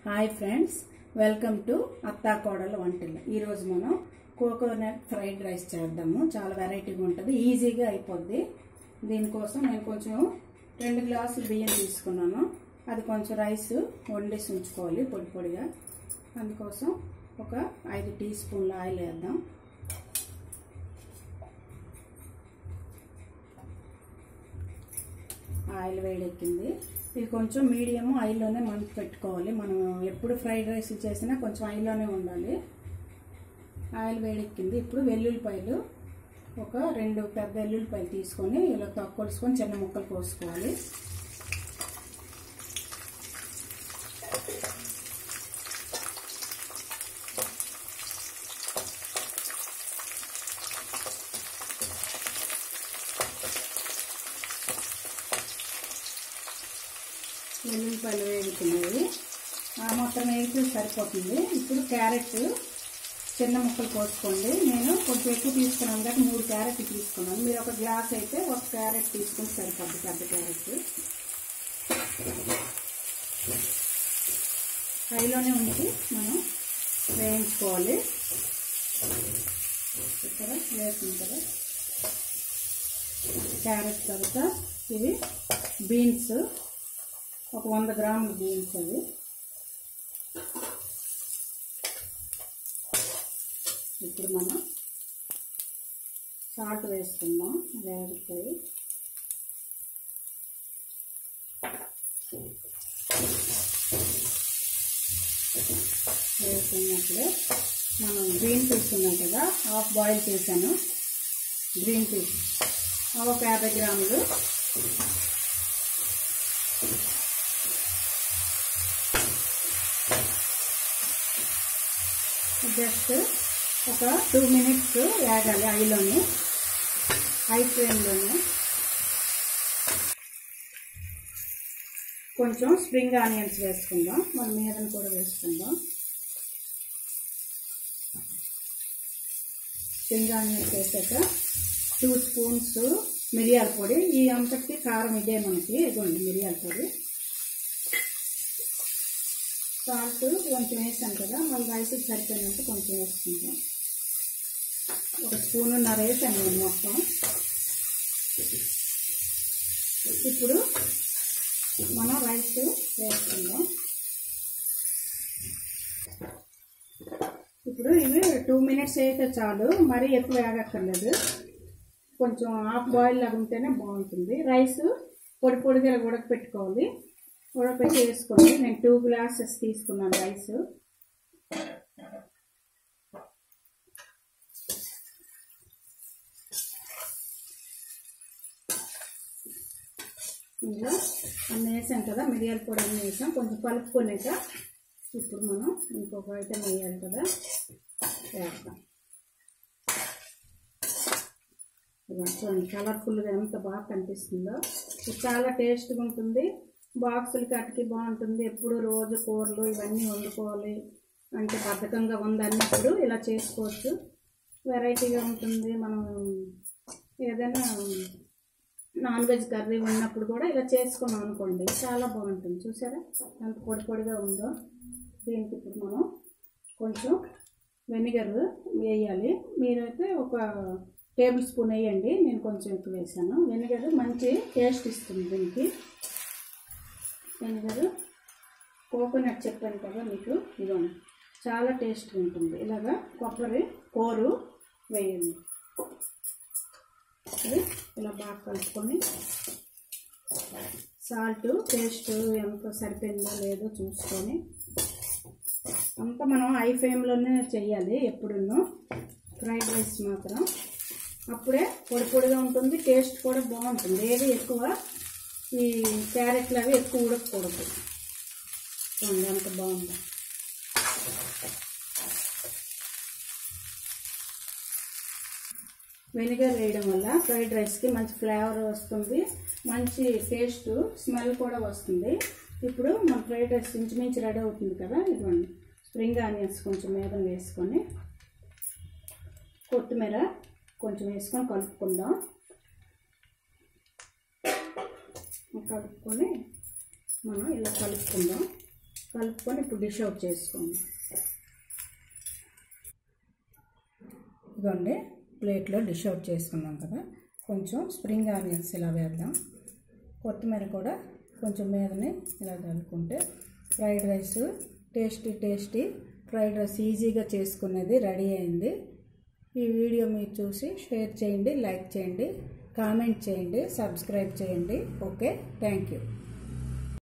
hi friends welcome to అత్తా కోడల వంటలు ఈరోజు మనం కోకోనట్ ఫ్రైడ్ రైస్ చేద్దాము చాలా వెరైటీగా ఉంటుంది ఈజీగా అయిపోద్ది దీనికోసం నేను కొంచెం రెండు గ్లాసులు బియ్యం తీసుకున్నాను అది కొంచెం రైస్ వండేసి ఉంచుకోవాలి పొడి పొడిగా అందుకోసం ఒక ఐదు టీ స్పూన్ల ఆయిల్ వేద్దాం ఆయిల్ వేడెక్కింది ఇది కొంచెం మీడియం ఆయిల్లోనే మనం పెట్టుకోవాలి మనం ఎప్పుడు ఫ్రైడ్ రైస్ చేసినా కొంచెం ఆయిల్లోనే ఉండాలి ఆయిల్ వేడెక్కింది ఇప్పుడు వెల్లుల్లిపాయలు ఒక రెండు పెద్ద వెల్లుల్లిపాయలు తీసుకొని ఇలా తొక్కొలుసుకొని చిన్న ముక్కలు కోసుకోవాలి వెల్లుల్లిపాయలు వేగుతున్నాయి ఆ మొత్తం వేగితే సరిపోతుంది ఇప్పుడు క్యారెట్ చిన్న ముక్కలు కోసుకోండి నేను కొంచెం ఎక్కువ తీసుకున్నాను కాబట్టి మూడు క్యారెట్ తీసుకున్నాను మీరు ఒక గ్లాస్ అయితే ఒక క్యారెట్ తీసుకుని సరిపోద్ది పెద్ద క్యారెట్ హైలోనే ఉంచి మనం వేయించుకోవాలి ఇక్కడ వేస్తుంది కదా క్యారెట్ తర్వాత ఇవి బీన్స్ ఒక వంద గ్రాముల బీన్స్ అవి ఇప్పుడు మనం సాల్ట్ వేసుకుందాం వేగుతాయి వేసుకున్నప్పుడు మనం గ్రీన్ పీస్ ఉన్నాయి కదా హాఫ్ బాయిల్ చేశాను గ్రీన్ పీస్ ఒక యాభై గ్రాములు జస్ట్ ఒక టూ మినిట్స్ వేగాలి ఐలోని హై ఫ్లేమ్లోనే కొంచెం స్ప్రింగ్ ఆనియన్స్ వేసుకుందాం మన మీదను కూడా వేసుకుందాం స్ప్రింగ్ ఆనియన్స్ వేసాక టూ స్పూన్స్ మిరియాల పొడి ఈ అంతటి కారం ఇదే మనకి ఇదిగోండి మిరియాల పొడి సాల్ట్ కొంచెం వేసాను కదా మళ్ళీ రైస్ సరిపోయినంత కొంచెం వేసుకుంటాం ఒక స్పూన్నర వేసాను నేను మొత్తం ఇప్పుడు మనం రైస్ వేసుకుందాం ఇప్పుడు ఇవి టూ మినిట్స్ అయితే చాలు మరీ ఎక్కువ వేగక్కర్లేదు కొంచెం హాఫ్ బాయిల్ లాగా ఉంటేనే బాగుంటుంది రైస్ పొడి పొడిగా ఉడకపెట్టుకోవాలి ఉడకపెట్టి వేసుకోండి నేను టూ గ్లాసెస్ తీసుకున్నాను రైస్ ఇందులో అన్నీ వేసాం కదా మిరియాల పొడి అన్నీ వేసాం కొంచెం కలుపుకొనేక ఇప్పుడు మనం ఇంకొక ఐటెం వేయాలి కదా వేస్తాం చూడండి కలర్ఫుల్గా ఎంత బాగా కనిపిస్తుందో ఇది చాలా టేస్ట్గా ఉంటుంది బాక్సులు కట్టుకి బాగుంటుంది ఎప్పుడు రోజు కూరలు ఇవన్నీ వండుకోవాలి అంటే బద్ధకంగా ఉంది అన్నప్పుడు ఇలా చేసుకోవచ్చు వెరైటీగా ఉంటుంది మనం ఏదైనా నాన్ వెజ్ కర్రీ ఉన్నప్పుడు కూడా ఇలా చేసుకున్నాం అనుకోండి చాలా బాగుంటుంది చూసారా ఎంత పొడి పొడిగా ఉందో దీనికి ఇప్పుడు మనం కొంచెం వెనిగర్ వేయాలి మీరైతే ఒక టేబుల్ స్పూన్ వేయండి నేను కొంచెం ఎక్కువ వేసాను వెనిగర్ మంచి టేస్ట్ ఇస్తుంది దీనికి వెనిగర్ కోకోనట్ చెప్పాను కదా మీకు ఇదిగోండి చాలా టేస్ట్గా ఉంటుంది ఇలాగా కొబ్బరి కోరు వేయండి ఇది ఇలా బాగా కలుపుకొని సాల్ట్ టేస్ట్ ఎంత సరిపోయిందో లేదో చూసుకొని అంతా మనం హై ఫ్లేమ్లోనే చేయాలి ఎప్పుడున్నో ఫ్రైడ్ రైస్ మాత్రం అప్పుడే పొడి పొడిగా ఉంటుంది టేస్ట్ కూడా బాగుంటుంది ఏది ఎక్కువ ఈ క్యారెట్లు అవి ఎక్కువ ఉడకకూడదు చూడండి ఎంత బాగుందో వెనిగర్ వేయడం వల్ల ఫ్రైడ్ రైస్కి మంచి ఫ్లేవర్ వస్తుంది మంచి టేస్ట్ స్మెల్ కూడా వస్తుంది ఇప్పుడు మన ఫ్రైడ్ రైస్ ఇంచుమించు రెడీ అవుతుంది కదా ఇదిగోండి స్ప్రింగ్ ఆనియన్స్ కొంచెం మీద వేసుకొని కొత్తిమీర కొంచెం వేసుకొని కలుపుకుందాం కలుపుకొని మనం ఇలా కలుపుకుందాం కలుపుకొని ఇప్పుడు డిష్ అవుట్ చేసుకోండి ఇదిగోండి ప్లేట్లో డిష్ అవుట్ చేసుకున్నాం కదా కొంచెం స్ప్రింగ్ ఆనియన్స్ ఇలా వేద్దాం కొత్తిమీర కూడా కొంచెం మీదనే ఇలా కలుపుకుంటే fried rice tasty tasty fried rice ఈజీగా చేసుకునేది రెడీ అయింది ఈ వీడియో మీరు చూసి షేర్ చేయండి లైక్ చేయండి కామెంట్ చేయండి సబ్స్క్రైబ్ చేయండి ఓకే థ్యాంక్ యూ